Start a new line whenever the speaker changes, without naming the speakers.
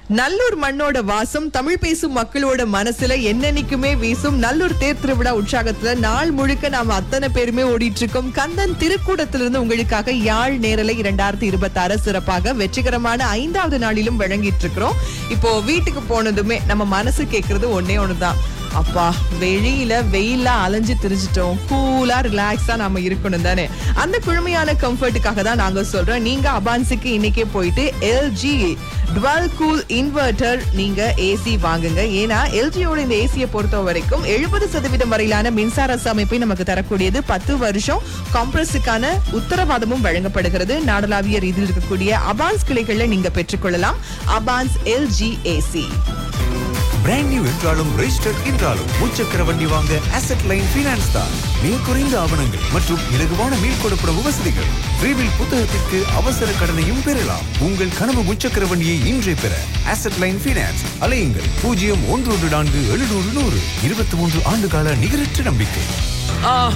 நல்லூர் மண்ணோட வாசம் தமிழ் பேசும் மக்களோட மனசுல என்னன்னைக்குமே வீசும் நல்லூர் தேர் திருவிழா உற்சாகத்துல நாள் முழுக்க நாம அத்தனை பேருமே ஓடிட்டு இருக்கோம் கந்தன் திருக்கூடத்திலிருந்து உங்களுக்காக யாழ் நேரலை இரண்டாயிரத்தி இருபத்தி ஆறு சிறப்பாக வெற்றிகரமான ஐந்தாவது நாளிலும் வழங்கிட்டு இருக்கிறோம் இப்போ வீட்டுக்கு போனதுமே நம்ம மனசு கேக்குறது ஒன்னே ஒண்ணுதான் அப்பா வெளியில வெயில்ல அலைஞ்சு திரிஞ்சிட்டோம் கூலா ரிலாக்ஸா நாம இருக்கணும் தானே அந்த குழுமையான கம்ஃபர்ட்டுக்காக தான் நாங்க சொல்றோம் நீங்க அபான்ஸுக்கு இன்னைக்கே போயிட்டு எல்ஜி டுவெல் கூல் இன்வெர்டர் நீங்க ஏசி வாங்குங்க ஏன்னா எல்ஜியோட இந்த ஏசியை பொறுத்த வரைக்கும் எழுபது சதவீதம் வரையிலான மின்சார அமைப்பை நமக்கு தரக்கூடியது பத்து வருஷம் காம்ப்ரஸுக்கான உத்தரவாதமும் வழங்கப்படுகிறது நாடளாவிய ரீதியில் இருக்கக்கூடிய அபான்ஸ் கிளைகள்ல நீங்க பெற்றுக்கொள்ளலாம் Abans LG AC
brand new என்றாலும் ரெஜிஸ்டர்ட் என்றாலும் முச்சக்கர வண்டி வாங்க அசெட் லைன் ஃபைனான்ஸ் தான் மிக குறைந்த ஆவணங்கள் மற்றும் இலகுவான மீள் கொடுப்பட வசதிகள் ஃப்ரீவில் புத்தகத்திற்கு அவசர கடனையும் பெறலாம் உங்கள் கனவு முச்சக்கர வண்டியை இன்றே பெற அசெட் லைன் ஃபைனான்ஸ் அலையுங்கள் பூஜ்ஜியம் ஒன்று ஒன்று நான்கு எழுநூறு நூறு இருபத்தி மூன்று ஆண்டு கால நிகரற்ற நம்பிக்கை